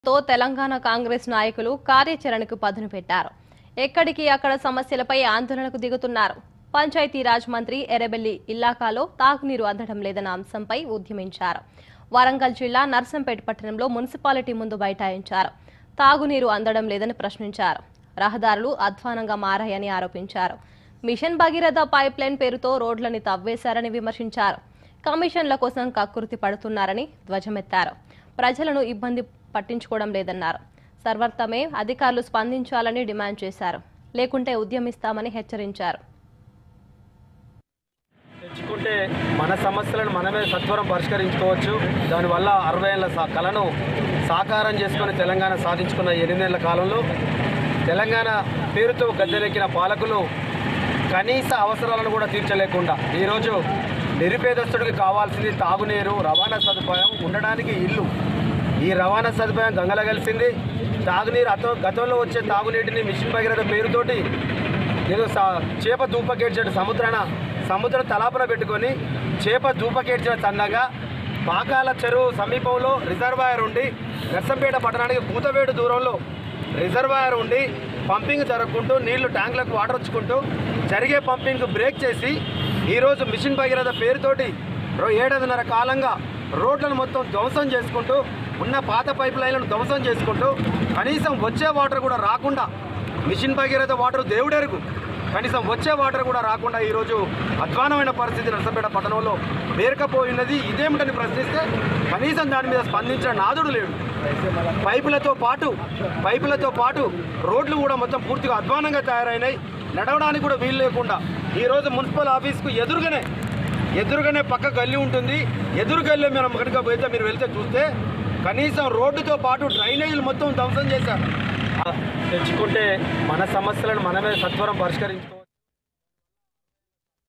తో తెలంగాణ కాంగ్రెస్ నాయకులు కార్యాచరణకు పదును పెట్టారు ఎక్కడికి అక్కడ సమస్యలపై ఆందోళనకు దిగుతున్నారు పంచాయతీరాజ్ మంత్రి ఎర్రబెల్లి ఇలాకాలో తాగునీరు అందడం లేదన్న అంశంపై ఉద్యమించారు వరంగల్ జిల్లా నర్సంపేట పట్టణంలో మున్సిపాలిటీ ముందు బైఠాయించారు తాగునీరు అందడం లేదని ప్రశ్నించారు రహదారులు అధ్వానంగా మారాయని ఆరోపించారు మిషన్ భగీరథ పైప్ లైన్ పేరుతో రోడ్లని తవ్వేశారని విమర్శించారు కమిషన్ల కోసం కక్కుర్తి పడుతున్నారని ధ్వజమెత్తారు ప్రజలను ఇబ్బంది పట్టించుకోవడం లేదన్నారు సర్వర్తమే అధికారులు స్పందించాలని డిమాండ్ చేశారు లేకుంటే ఉద్యమిస్తామని హెచ్చరించారు తెచ్చుకుంటే మన సమస్యలను మనమే సత్వరం పరిష్కరించుకోవచ్చు దానివల్ల అరవై ఏళ్ళ సా- కళను సాకారం చేసుకొని తెలంగాణ సాధించుకున్న ఎనిమిదేళ్ల కాలంలో తెలంగాణ పేరుతో గద్దెలెక్కిన పాలకులు కనీస అవసరాలను కూడా తీర్చలేకుండా ఈరోజు నిరుపేదస్తుడికి కావాల్సింది తాగునీరు రవాణా సదుపాయం ఉండడానికి ఇల్లు ఈ రవాణా సదుపాయం గంగల కలిసింది తాగునీరు అతో గతంలో వచ్చే తాగునీటిని మిషన్ భగీరథ పేరుతోటి ఏదో స- చేప దూపకేడ్చాడు సముద్రాన సముద్రం తలాపన పెట్టుకొని చేప దూపకేడ్చిన తన్నగా పాకాల చెరువు సమీపంలో రిజర్వాయర్ ఉండి నర్సంపేట పట్టణానికి కూతవేడు దూరంలో రిజర్వాయర్ ఉండి పంపింగ్ జరగకుంటూ నీళ్లు ట్యాంకులకు వాటర్ వచ్చుకుంటూ జరిగే పంపింగ్ బ్రేక్ చేసి ఈరోజు మిషన్ భగీరథ పేరుతోటి రో- ఏడాదిన్నర కాలంగా రోడ్లను మొత్తం ధ్వంసం చేసుకుంటూ ఉన్న పాత పైప్ లైన్లను ధ్వంసం చేసుకుంటూ కనీసం వచ్చే వాటర్ కూడా రాకుండా మిషన్ భగీరథ వాటర్ దేవుడెరుగు కనీసం వచ్చే వాటర్ కూడా రాకుండా ఈరోజు అధ్వానమైన పరిస్థితి నరసపేట పట్టణంలో పేరుకపోయినది ఇదేమిటని ప్రశ్నిస్తే కనీసం దాని మీద స్పందించిన నాదుడు లేడు పైపులతో పాటు పైపులతో పాటు రోడ్లు కూడా మొత్తం పూర్తిగా అధ్వానంగా తయారైనాయి నడవడానికి కూడా వీలు లేకుండా ఈరోజు మున్సిపల్ ఆఫీస్కు ఎదురుగానే ఎదురుగానే పక్క గల్లి ఉంటుంది ఎదురు గల్లి మనం కనుక పోతే మీరు వెళ్తే చూస్తే కనీసం రోడ్డుతో పాటు డ్రైనేజీలు మొత్తం ధ్వంసం చేశారు తెచ్చుకుంటే మన సమస్యలను మనమే సత్వరం పరిష్కరించుకో